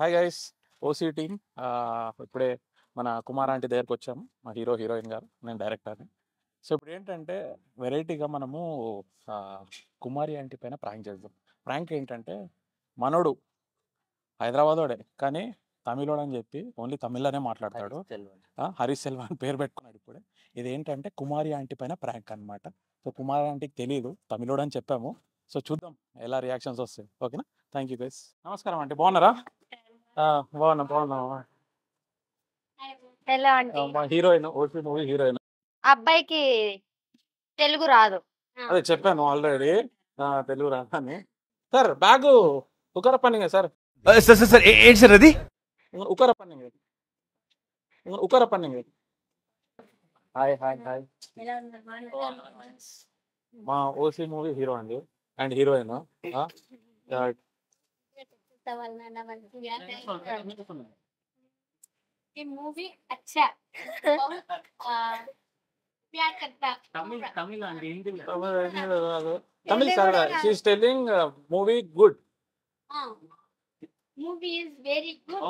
Hi guys OC team ఇప్పుడే మన Kumar aunty దగ్గరకు వచ్చాము మా హీరో హీరోయిన్ గారు నేను డైరెక్టర్ని సో ఇప్పుడు ఏంటంటే వెరైటీగా మనము ఆ, కుమారి ఆంటీ పైన ప్రాంక్ చేద్దాం ప్రాంక్ ఏంటంటే మనోడు హైదరాబాదోడే కానీ తమిళోడు అని చెప్పి ఓన్లీ తమిళ్లోనే మాట్లాడతాడు ఆ, హరీష్ సెల్వా అని పేరు పెట్టుకున్నాడు ఇప్పుడే ఇది ఏంటంటే కుమారి ఆంటీ పైన ప్రాంక్ అన్నమాట సో కుమారి ఆంటీకి తెలియదు తమిళోడు అని చెప్పాము సో చూద్దాం ఎలా రియాక్షన్స్ వస్తాయి ఓకేనా థ్యాంక్ యూ గైస్ నమస్కారం ఆంటీ బాగున్నారా ఆ, బాగున్నా బాగున్నా ఎలా అంటే మా హీరోయిన్ ఓటీ మూవీ హీరోయిన్ అబ్బాయికి తెలుగు రాదు అదే చెప్పాను ఆల్రెడీ తెలుగు రాదని సార్ బ్యాగ్ ఉకర పన్నింగ్ సార్ సార్ సార్ సార్ ఏ- ఏంటి సార్ అది ఉకర పన్నింగ్ ఉకర పన్నింగ్ హాయ్ హాయ్ హాయ్ మా ఓసీ మూవీ హీరో అండి అండ్ హీరోయిన్ ये मूवी अच्छा बहुत आ, प्यार करता Tamil sir she's telling movie good हाँ movie is very good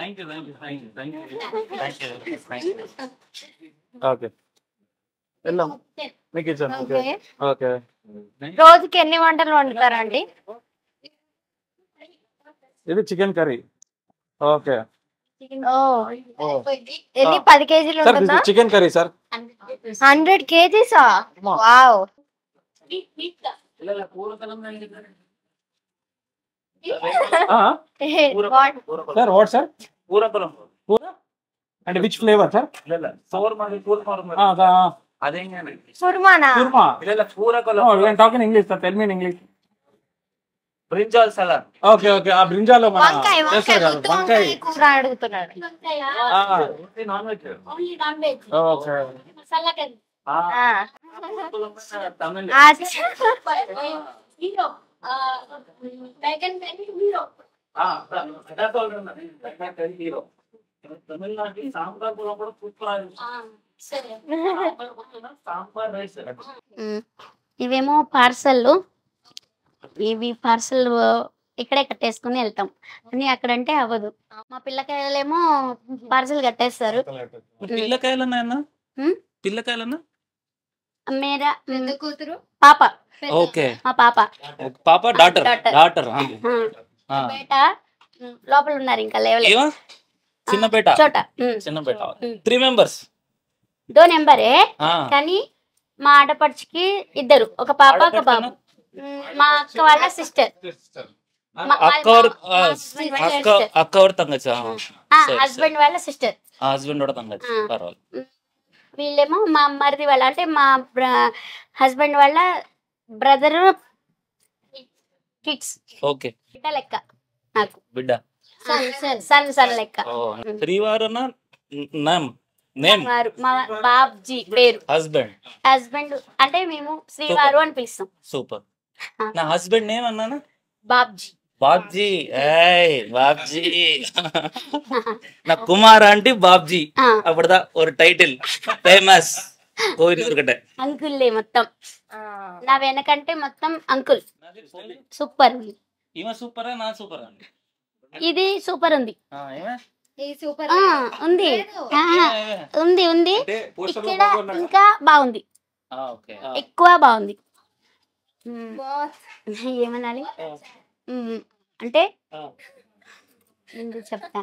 okay వెళ్దాం మీకు ఇచ్చాను ఓకే ఓకే ఓకే రోజుకి ఎన్ని వంటలు వండుతారండి ఇది చికెన్ కర్రీ ఓకే ఓ ఓ. ఎన్ని పది కేజీలు సార్ ఉంటుందా చికెన్ కర్రీ సార్ హండ్రెడ్ కేజీసా అమ్మా. Wow what sir what sir కూర అంటే విచ్ ఫ్లేవర్ సార్ కుర్మానా korma talking English sir tell me English brinjal salad okay okay ఆ బ్రింజాలో మన వంకాయ చేస్తారు వంకాయ కదా గుత్తి వంకాయ వంకాయ కూర అడుగుతున్నాడు నాన్ వెజ్ ఓకే ఆ. తమిళ్ అచ్చా. హీరో తమిళనాడు సాంబార్ కూడా కూడా సూపర్ సాంబార్ రైస్ ఉమ్. ఇవేమో పార్సల్ ఇవి పార్సల్ ఇక్కడే కట్టేసుకుని వెళ్తాం కానీ అక్కడంటే అవ్వదు మా పిల్లకాయలేమో పార్సల్ కట్టేస్తారు పిల్లకాయలన్నా హ్మ్? పిల్లకాయలన్నా మేరా కూతురు పాప ఓకే మా పాప పాప డాటర్ Daughter. డాటర్ బేట ఉమ్, లోపల ఉన్నారు ఇంకా లేవలేదు ఏమా చిన్న పేట చోట ఉమ్. చిన్న పేట ఉమ్. త్రీ మెంబర్స్ దో నెంబరే కానీ మా ఆడపడుచుకి ఇద్దరు ఒక పాప ఒక బాబు ఉమ్, మా అక్క వాళ్ళ సిస్టర్ అక్క ಅವ್ರ అక్క అక్క ಅವ್ರ ತಂಗಚ್ಚ సరే, హస్బెండ్ వాళ్ళ సిస్టర్ హస్బెండ్ కూడా ತಂಗಚ್ಚ ఆ. పర్వాలేదు వీళ్ళేమో మా మరిది వాళ్ళ అంటే మా హస్బెండ్ వాళ్ళ బ్రదర్ కిడ్స్ ఓకే బిడ్డ లెక్క నాకు బిడ్డ సన్ సన్ లెక్క శ్రీవారన నేమ్ నేమ్ వారు మా బాబ్జీ పేరు హస్బెండ్ హస్బెండ్ అంటే మేము శ్రీవారు అని పిలుస్తాం సూపర్ ఆ. నా హస్బెండ్ నేమ్ అన్నానా బాబ్జీ బాబ్జీ ఏయ్ బాబ్జీ నా కుమార్ ఆంటీ బాబ్జీ ఆ, அப்படிதான் ஒரு டைட்டில் ஃபேமஸ் கோவிலூர்கிட்ட అంకుల్లే మొత్తం నా వెనకంటే మొత్తం అంకుల్ సూపర్ இவன் சூப்பரா நான் சூப்பரா ఇది సూపర్ ఉంది இவன் ఆ, ఉంది ఆ, ఉంది ఉంది ఇక్కడ ఇంకా బాగుంది ఓకే ఎక్కువ బాగుంది మ్మ్. ఏమనాలి మ్మ్. అంటే ఎందుకు చెప్తా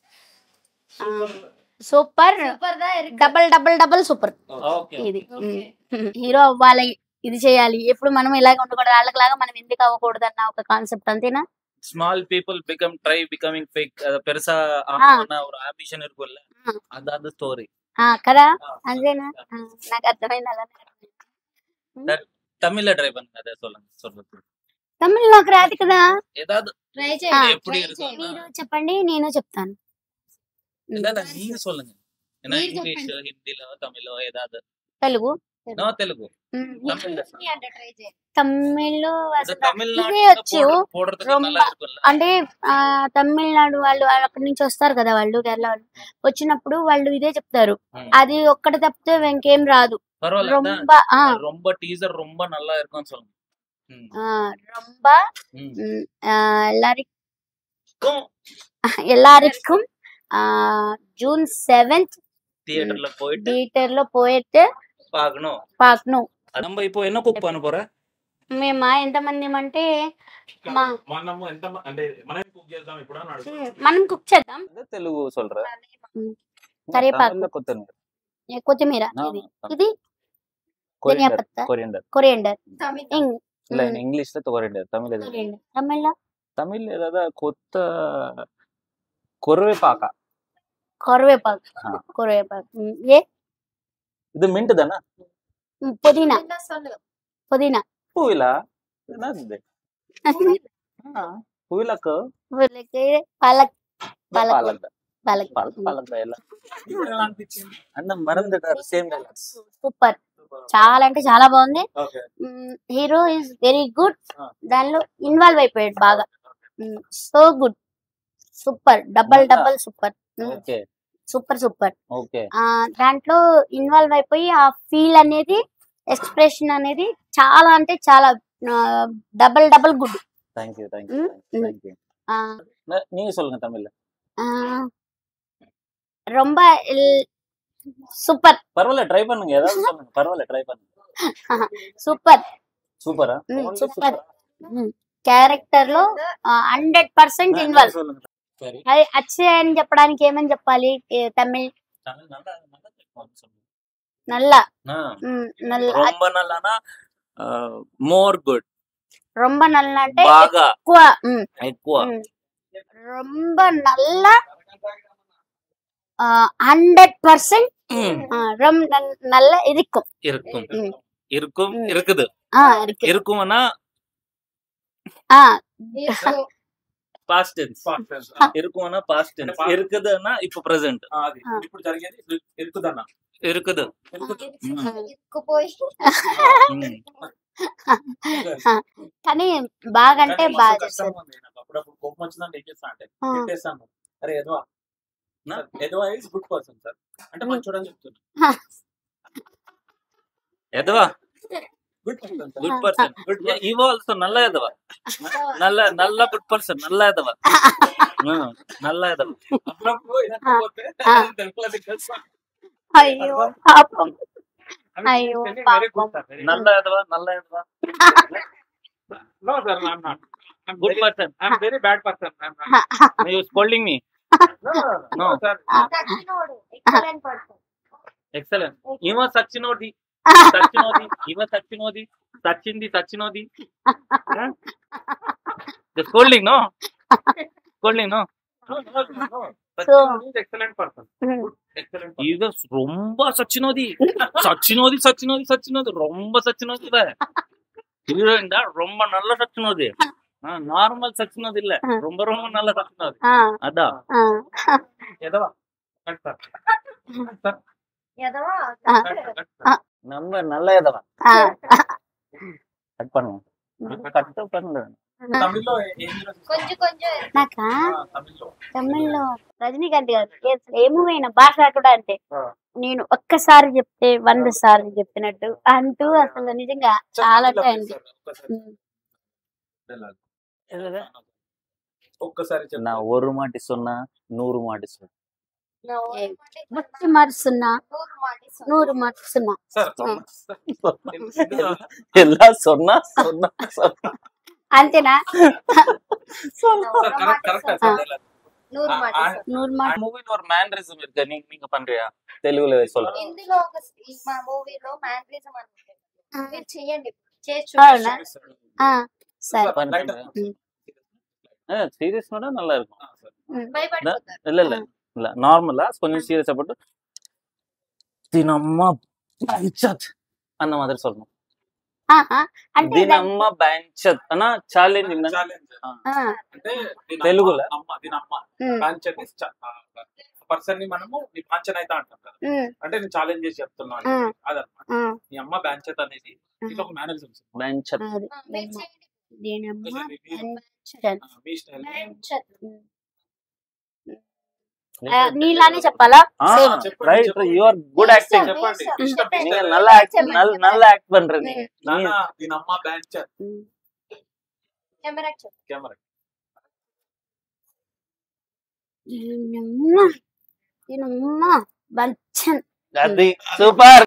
super double double double super okay ఇది మ్మ్. హీరో అవ్వాలి ఇది చేయాలి ఎప్పుడు మనం ఇలాగ ఉండకూడదు వాళ్ళకిలాగా మనం ఎందుకు అవ్వకూడదు అన్న ఒక కాన్సెప్ట్ అంతేనా small people become try becoming fake அது பெருசா ஆகணும்னு ஒரு ஆம்பிஷன் இருக்கும்ல ఆ. அதான் ஸ்டோரி ఆ, కదా అంతేనా ఆ, నాకు అర్థమైంది అలా தமிழ்ல ட்ரை பண்ணுங்க அதை சொல்லுங்க சொல்றது తమిళ్ నాకు రాదు కదా ஏதாவது ఆ, எப்படி இருக்கும் మీరు చెప్పండి నేను చెప్తాను இல்ல இல்ல நீங்க சொல்லுங்க ஏன்னா இங்கிலீஷ் ஹிந்திலோ தமிழோ ஏதாவது తెలుగు நோ தெலுங்கு మ్మ్. தமிழ்ல తమిళ్ இந்த అసలు தமிழ்நாட்டுல ఇదే వచ్చు போடுற- போடுறதுக்கு ரொம்ப- நல்லா இருக்கும்ல అంటే ఆ తమిళనాడు వాళ్ళు అక్కడి నుంచి వస్తారు కదా వాళ్ళు కేరళ వాళ్ళు వచ్చినప్పుడు వాళ్ళు ఇదే చెప్తారు ம். అది ఒక్కటి తప్పితే ఇంకేం రాదు பரவாயில்ல அதான் రొంబ ఆ, ரொம்ப டீசர் ரொம்ப நல்லா இருக்கும்னு சொல்லுங்க ம், ఆ, రొంబ ம். మ్, ఆ, ఎల్లరికం எல்லாருக்கும் ఆ, జూన్ సెవెంత్ థియేటర్ లో పోయిட்டு థియేటర్ లో పోయితే పాకணும் పాక్ను நம்ம இப்போ என்ன குக் பண்ண போற మేము ఎంతమంది అంటే మా మనము ఎంత మ- అంటే మనం కుక్ చేద్దాం ఇప్పుడు అని అడుగుతాం. ఉమ్, మనం కుక్ చేద్దాం తెలుగు சொல்ற ம். కరివేపాకు. தமிழ்ல కొత్తిమీర ఏ, కొత్తిమీర ఇది ఇది ధనియా కొరియండర్ పత్తా కొరియండర్ కొరియండర్ இல்ல இங்கிலீஷ்ல கொரிయంடர் தமிழ் எது కొరియండర్ తమిళ్లో தமிழ் ஏதாவது கொத்த கொருவேப்பாக்க కరివేపాకు ఆ. కరివేపాకు ఉమ్, ఏ இது மின்ட் தானே ఉమ్, పుదీనా పుదీనా பூவிலா என்னது இது பூவிலாக்கு వీళ్ళకి పాలక్ పాలక్ பாலக் పాలక్ பாலக் பாலக் எல்லாம் అన్న మరందిటారు సేమ్ డైలాగ్స్ సూపర్ చాలా అంటే చాలా బాగుంది okay hero is very good ఆ. దానిలో ఇన్వాల్వ్ అయిపోయాడు బాగా సో గుడ్ సూపర్ డబల్ అవునా? Double super okay super super okay ఆ దాంట్లో ఇన్వాల్వ్ అయిపోయి ఆ ఫీల్ అనేది ఎక్స్ప్రెషన్ అనేది చాలా అంటే చాలా double double good thank you thank hmm, you hmm. Thank you நீங்க சொல்லுங்க தமிழ்ல ரொம்ப సూపర్ பரவாயில்ல ட்ரை பண்ணுங்க ஏதாவது சொல்லுங்க பரவாயில்ல ட்ரை பண்ணுங்க సూపర్ சூப்பரா ம், super. క్యారెక్టర్ లో హండ్రెడ్ పర్సెంట్ ఇన్వాల్వ్ சொல்லுங்க சரி అది అచ్చే అని చెప్పడానికి ఏమని చెప్పాలి ఏ, తమిళ్ தமிழ் நல்லா நல்லா தெரியும் சொல்லுங்க నల్ల ஆ, ఉమ్, నల్ల ரொம்ப நல்லானா మోర్ గుడ్ రొంబ నల్ల అంటే బాగా ఎక్కువ ఉమ్, ఎక్కువ ఉమ్. రొంబ నల్ల హండ్రెడ్ పర్సెంట్ ம், ரொம்ப நல்ல இருக்கும் இருக்கும் ம். இருக்கும் ம். இருக்குது ஆ இருக்கு இருக்கும்னா ஆ పాస్ట్ టెన్స్ இருக்கும்னா பாஸ்ட் டென்ஸ் இருக்குதுன்னா இப்போ ప్రెసెంట్ ఆ, అది ఆ. ఇప్పుడు జరిగేది ఇరు- ఇరుకుదన్న இருக்குது ம். కానీ బాగా అంటే కానీ బాగా మస్తు కష్టం చేస్తారు ఉంది నాకు. అప్పుడప్పుడు కోపం వచ్చిందంటే ఏం చేస్తా అంటే ఆ. తిట్టేస్తాను అరే ఎదవా నా? ఎదవా ఇస్ గుడ్ పర్సన్ సార్ అంటే మనం చూడని చెప్తున్నా ఎదవా good person sir good person good ఇవ ఆల్సో నల్ల ఎదవా నల్ల నల్ల గుడ్ పర్సన్ నల్ల ఎదవా ఆ, నల్ల ఎదవా అప్పుడప్పుడు వినకపోతే ఆ. తెలుగులో తెలుసా? అయ్యో పాపం I mean, అయ్యో, he's telling very good, పాపం. sir. Very నల్ల ఎదవా నల్ల ఎదవా good. No, sir, I'm not. I'm good very, person I'm very bad person. I'm not. You scolding me No, no, no, No. sir. Excellent ఇవ సచ్చినోది సచ్చినోది ఇవ సచ్చినోది సచ్చింది సచ్చినోది scolding no scolding no No, no, no, no. So- Sachin is excellent person. Good, excellent person. இவ ரொம்ப சச்சினோதி சச்சினோதி சச்சினோதி சச்சினோதி ரொம்ப சச்சினோதி இவ ஹீரோயின் தான் ரொம்ப நல்ல சச்சினோதி நார்மல் சச்சினோதி இல்ல ரொம்ப ரொம்ப நல்ல சச்சினோதி ఆ, அதான் ఆ, ఎదవా. Correct, sir. Correct, sir. ఆ, Correct, correct, sir. நம்ம நல்ல எதவா ఆ. கட் பண்ணுவோம் கட் பண்ணல తమిళ్లో ఏ హీరో కొంచెం కొంచెం నాకా తమిళ్లో తమిళ్లో రజనీకాంత్ గారు ఏ- ఏ మూవీ అయినా భాష కూడా అంతే ఆ. నేను ఒక్కసారి చెప్తే వంద సార్లు చెప్పినట్టు అంటూ అసలు నిజంగా చాలా టైం ఒక్కసారి చెప్పు. நான் ஒரு மாட்டி சொன்னா நூறு மாட்டி சொன்ன ముచ్చి మరుస్తున్నా నూరు మరుస్తున్నా సార్ எல்லாம் சொன்னா சொன்னா சொன்னா అంతేనా కరెక్ట్ కరెక్ట్ సార్ నూరు ఆ మాట మూవీలో ஒரு மேனரிசம் இருக்கு நீங்க நீங்க பண்றியா తెలుగులో சொல்லுங்க ఇందులో ఒక ఈ మా మూవీలో మ్యాన్రిజం అనుకుంటుంది మీరు చెయ్యండి చేసి అవునా? ఆ, సరే சீரியஸ் நல்லா இருக்கும் భయపడిపోతారు இல்ல இல்ல இல்ல நார்மலா கொஞ்சம் சீரியஸா போட்டு தினம்மா பஞ்சத் அந்த மாதிரி சொல்லணும் ఆహా, అంటే దాని- தினம்மா பஞ்சத் ஆனா சேலஞ்சிங் ఛాలెంజ్ ఆ, అంటే దీని తెలుగులో? అమ్మ అమ్మ, దీని అమ్మ ఉమ్, కాంచన్ పర్సన్ ని మనము నీ కాంచన్ అయితే అంటాం కదా ఉమ్, అంటే నేను ఛాలెంజ్ చేసి చెప్తున్నాను ఉమ్, అదనమాట ఉమ్, నీ అమ్మ బ్యాంచెత్ అనేది ఇది ఒక మేనరిజం பஞ்சத் అది. మీరు చేయండి దీనమ్మ మ్యాన్షన్. మీ స్టైల్ మ్యాన్షన్. ఆ, నీలానే చెప్పాలా ஆ Same. చెప్పండి, ரைட் చెప్పండి. யூ ஆர் குட் ஆக்டிங் చెప్పండి ఉమ్. ఇష్టం, நீங்க ఇష్టం. நல்லா ஆக்ட் நல்ல நல்ல ஆக்ட் பண்றீங்க నాన్న దీని అమ్మ బ్యాంచెత్ ఉమ్. కెమెరా చెప్పు. కెమెరా దీనమ్మ దీనమ్మ బచ్చన్ అది సూపర్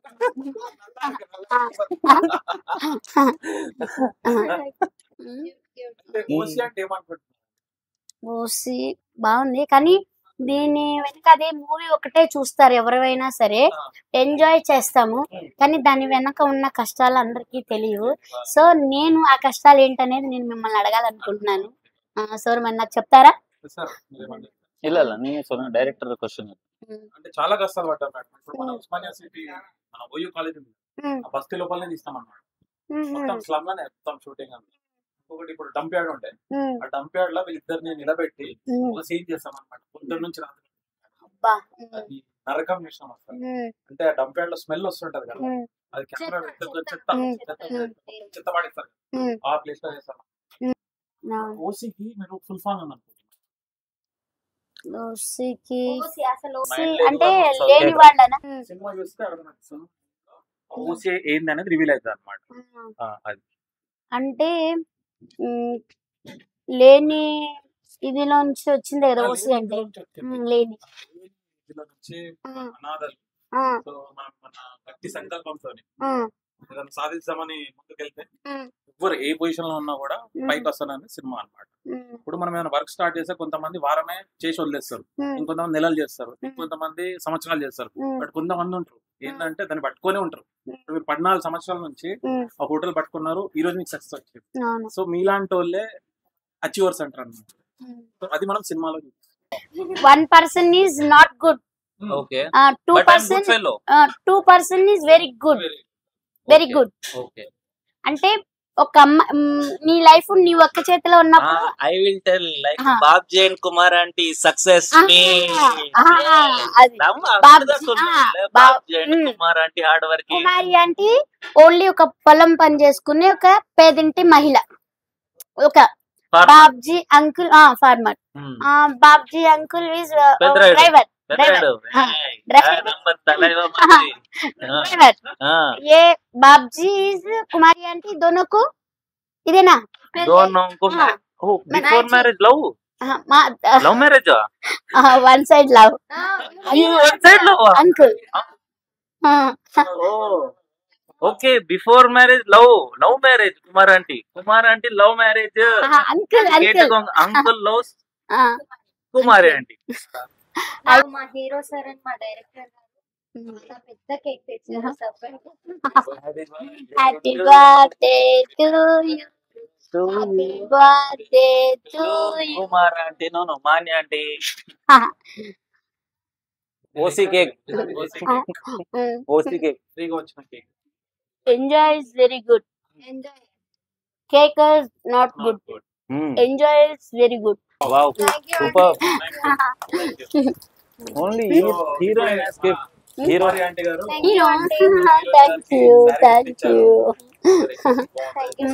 ఓసి అంటే ఏమనుకుంటున్నారు ఓసి బాగుంది కానీ దీని వెనక అదే మూవీ ఒకటే చూస్తారు ఎవరైనా సరే ఎంజాయ్ చేస్తాము కానీ దాని వెనక ఉన్న కష్టాలు అందరికీ తెలియవు సో నేను ఆ కష్టాలు ఏంటనేది నేను మిమ్మల్ని అడగాలనుకుంటున్నాను సార్ మరి నాకు చెప్తారా సార్ మీరేమంటారు? ಇಲ್ಲ ಇಲ್ಲ ನೀವೇ ಸೊನ್ನ ಡೈರೆಕ್ಟರ್ ಕ್ವಶನ್ అంటే చాలా కష్టాలు పడ్డారు మేడం ఇప్పుడు మన ఉస్మానియా సిటీ మన ఓయూ కాలేజ్ ఉంది ఉమ్, ఆ బస్తీ లోపలనే తీస్తాం అన్నమాట ఉమ్, మొత్తం స్లమ్ లోనే మొత్తం షూటింగ్ అంతా ఇంకొకటి ఇప్పుడు డంప్ యార్డ్ ఉండే ఉమ్, ఆ డంప్ యార్డ్ లో వీళ్ళిద్దరిని నిలబెట్టి ఉమ్, ఒక సీన్ చేస్తాం అనమాట పొద్దున్న నుంచి రాత్రి అబ్బా, ఉమ్, అది నరకం విషయం వస్తుంది ఉమ్, అంటే ఆ డంప్ యార్డ్ లో స్మెల్ వస్తుంటది కదా ఉమ్, అది కెమెరా చెత్త, పెట్టుకొని చెత్త, చెత్త ఉమ్, చెత్త ఉమ్. చెత్త పడేస్తారు ఉమ్, ఆ ప్లేస్ లో చేస్తాం అవును. ఓసీకి మీరు ఫుల్ ఫామ్ అని అనుకుంటున్నారు ఓసికి ఓసి అసలు ఓసి Mind లేదు అంటే కాబట్టి లేని వాళ్ళనా ఉమ్, సినిమా చూస్తే అర్థమవుతుంది ఓసీ ఏంది అనేది రివీల్ అవుతుంది అనమాట ఉమ్. అది అంటే ఉమ్, లేని ఇదిలో నుంచి వచ్చింది కదా ఓసి అంటే ఉమ్, లేని ఇందులో నుంచి ఉమ్, అనాథలు ఉమ్, సో మనం మన గట్టి సంకల్పంతో ఉమ్, ఏదైనా సాధిస్తామని ముందుకెళ్తే ఉమ్, ఎవరు ఏ పొజిషన్ లో ఉన్నా కూడా ఉమ్, పైకి వస్తానని సినిమా అన్నమాట ఉమ్, ఇప్పుడు మనం ఏమైనా వర్క్ స్టార్ట్ చేస్తే కొంతమంది వారమే చేసి వదిలేస్తారు ఉమ్, ఇంకొంతమంది నెలలు చేస్తారు ఇంకొంతమంది సంవత్సరాలు చేస్తారు ఉమ్, బట్ కొంతమంది ఉంటారు ఏంటంటే దాన్ని పట్టుకొనే ఉంటారు ఉమ్. ఇప్పుడు మీరు పద్నాలుగు సంవత్సరాల నుంచి ఉమ్, ఆ హోటల్ పట్టుకున్నారు ఈ రోజు మీకు సక్సెస్ వచ్చింది అవును సో మీలాంటి వాళ్ళే అచీవర్స్ అంటారు అన్నమాట ఉమ్. సో అది మనం సినిమాలో చూస్తాం. One person is not good okay two but I good person fellow two person is very good very good okay అంటే ఒక అమ్మ మ్, నీ లైఫ్ నీ ఒక్క చేతిలో ఉన్నప్పుడు I will tell like Ah. బాబ్ జైన్ కుమార్ ఆంటీ సక్సెస్ Ah, మీ ah, అది நம்ம బాబ్జీ, அப்படிதான் சொல்றோம் ah, இல்ல? బాబ్- బాబ్ జైన్ మ్. Kumar aunty hard working Kumari అంటే ఓన్లీ ఒక పొలం పని చేసుకునే ఒక పేదింటి మహిళ ఒక బాబ్జీ అంకుల్ ఆ farmer Babji uncle is Peddarayudu. Driver పెద్దరాడు Ah, ఆ నంబర్ తలైవ మంది డ్రైవర్ ये बाप जी इज कुमारी आंटी दोनों को ఇదేనా दोनों को Ah. ओ before marriage love love marriage one side love you one side love uncle okay before marriage love love marriage Kumar aunty Kumar aunty love marriage uncle uncle uncle love Kumari aunty నాకు మా hero sir and మా director garu చాలా పెద్ద cake తెచ్చారు surprise happy birthday to you happy birthday to you Kumar aunty no no Manya aunty OC cake OC cake ఫ్రీగా వచ్చిన cake enjoy is very good enjoy cake is not good enjoy is very good wow thank you super only heroine escape hero aunty గారు hero thank you thank you thank you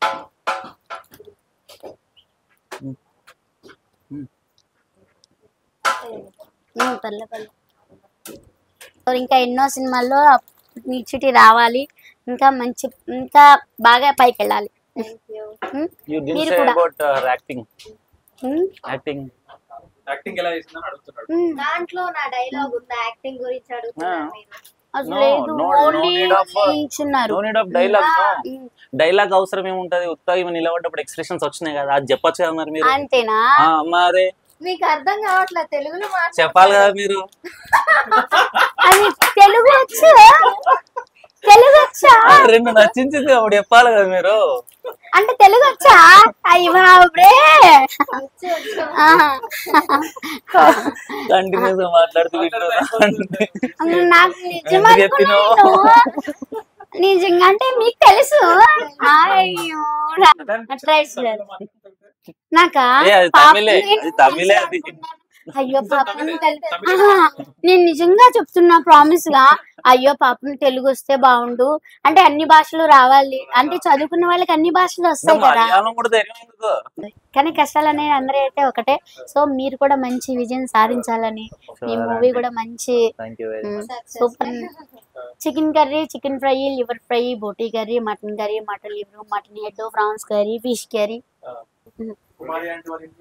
పర్లే పర్లే so ఇంకా ఎన్నో సినిమాల్లో నిచ్చిటి రావాలి ఇంకా మంచి ఇంకా బాగా పైకి వెళ్ళాలి thank you um, you did మీరు సే కూడా. About acting um, acting acting ఎలా చేసిందని అడుగుతున్నాడు ఉమ్. దాంట్లో నా డైలాగ్ ఉందా యాక్టింగ్ గురించి అడుగుతున్నారు మీరు అసలు No, లేదు no, no only need of- చేయించున్నారు no need of dialogue no um, dialogue అవసరం ఏముంటది ఉత్తగా ఇవి నిలబడ్డప్పుడు ఎక్స్ప్రెషన్స్ వచ్చినాయి కదా అది చెప్పొచ్చు కదా మరి మీరు అంతేనా ఆ, మరి మీకు అర్థం కావట్లేదు తెలుగులో చెప్పాలి కదా మీరు అది తెలుగు వచ్చు తెలుగు వచ్చా ఆ, రెండు నచ్చించింది అప్పుడు చెప్పాలి కదా మీరు అంటే తెలుగు వచ్చా అయ్యి బాబురే ఆహా. కంటిన్యూస్ గా మాట్లాడుతూ వింటున్నా. నాకు నిజం ఎందుకు చెప్పినావు? అనుకున్నాను నిజంగా అంటే మీకు తెలుసు అయ్యో అట్లా ఇస్తారు. నాకా ఏ, అది పాపం తమిళే, నేను అది తమిళే అది. అయ్యో పాపం తమిళే, తెలు- తమిళే. ఆహా, నేను నిజంగా చెప్తున్నా ప్రామిస్ గా అయ్యో పాపం తెలుగు వస్తే బాగుండు అంటే అన్ని భాషలు రావాలి అంటే చదువుకున్న వాళ్ళకి అన్ని భాషలు వస్తాయి కదా మలయాళం కూడా ధైర్యం ఎందుకు కానీ కష్టాలు అనేవి అందరూ అయితే ఒకటే సో మీరు కూడా మంచి విజయం సాధించాలని మీ మూవీ కూడా మంచి thank you very much super chicken curry chicken fry liver fry boti curry mutton curry mutton liver mutton head prawns curry fish curry Kumari aunty వాళ్ళ ఇంట్లో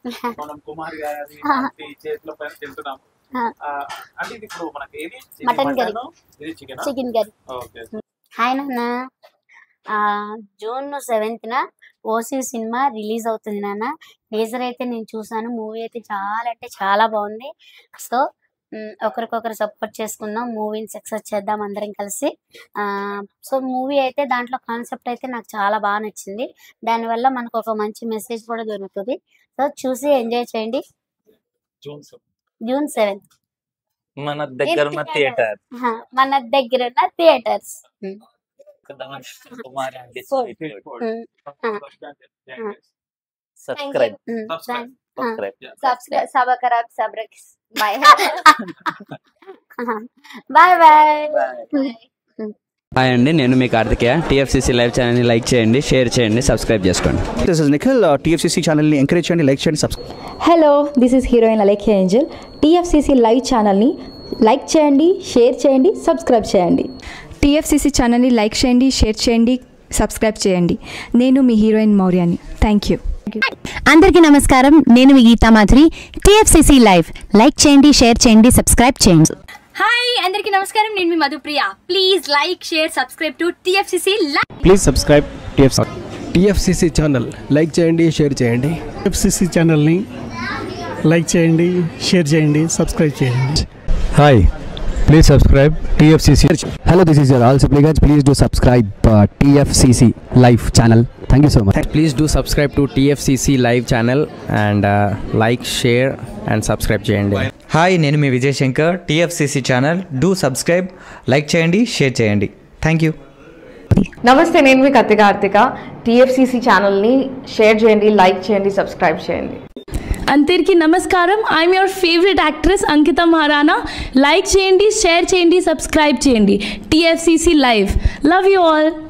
మనం కుమారి గారి ఈ చేతిలో పైన తింటున్నాం ఆ. ఆ, అంటే ఇది ఇప్పుడు మనకి ఏది ఇది మటన్ కర్రీ. మటను, ఇది chicken chicken curry okay hi నాన్న ఆ, జూన్ సెవెంత్న ఓసీ సినిమా రిలీజ్ అవుతుంది నాన్న టీజర్ అయితే నేను చూసాను మూవీ అయితే చాలా అంటే చాలా బాగుంది సో మ్, ఒకరికొకరు సపోర్ట్ చేసుకుందాం మూవీని సక్సెస్ చేద్దాం అందరం కలిసి ఆ సో మూవీ అయితే దాంట్లో కాన్సెప్ట్ అయితే నాకు చాలా బాగా నచ్చింది దానివల్ల మనకు ఒక మంచి మెసేజ్ కూడా దొరుకుతుంది సో చూసి ఎంజాయ్ చేయండి జూన్ జూన్ సెవెంత్ మన దగ్గర ఉన్న థియేటర్ మన దగ్గర ఉన్న థియేటర్స్ కుమారి అంటే seventh subscribe Subscribe. Subscribe subscribe సబ ఖరాబ్ సబ్రక్ బాయ్ బాయ్ బాయ్ హాయ్ అండి నేను మీ కార్తికేయ టీఎఫ్సీసీ లైవ్ ఛానల్ని లైక్ చేయండి షేర్ చేయండి సబ్స్క్రైబ్ చేసుకోండి దిస్ ఇస్ నిఖిల్ టీఎఫ్సీసీ ఛానల్ని ఎంకరేజ్ చేయండి లైక్ చేయండి subscribe hello this is heroine Alekhya angel TFCC live ఛానల్ని లైక్ చేయండి షేర్ చేయండి సబ్స్క్రైబ్ చేయండి టీఎఫ్సీసీ ఛానల్ని లైక్ చేయండి షేర్ చేయండి సబ్స్క్రైబ్ చేయండి నేను మీ హీరోయిన్ మౌర్యాని థ్యాంక్ యూ అందరికీ నమస్కారం నేను మీ Geetha Madhuri TFCC live like చేయండి షేర్ చేయండి సబ్స్క్రైబ్ చేయండి హాయ్ అందరికీ నమస్కారం నేను మీ Madhupriya please like share subscribe to TFCC live please subscribe TFC TFCC channel like చేయండి షేర్ చేయండి ఎఫ్సిసి ఛానల్ని లైక్ చేయండి షేర్ చేయండి సబ్స్క్రైబ్ చేయండి hi please subscribe TFCC hello this is యర్ ఆల్ సిప్లిగన్స్ please do subscribe TFCC live channel thank you so much please do subscribe to TFCC live channel and like share and subscribe చేయండి hi నేను మీ Vijay Shankar TFCC channel do subscribe like చేయండి share చేయండి thank you నమస్తే నేను మీ Kathi Karthika TFCC ఛానల్ని share చేయండి లైక్ చేయండి సబ్స్క్రైబ్ చేయండి అందరికీ నమస్కారం I'm your favourite actress Ankita Maharana like చేయండి షేర్ చేయండి సబ్స్క్రైబ్ చేయండి TFCC live love you all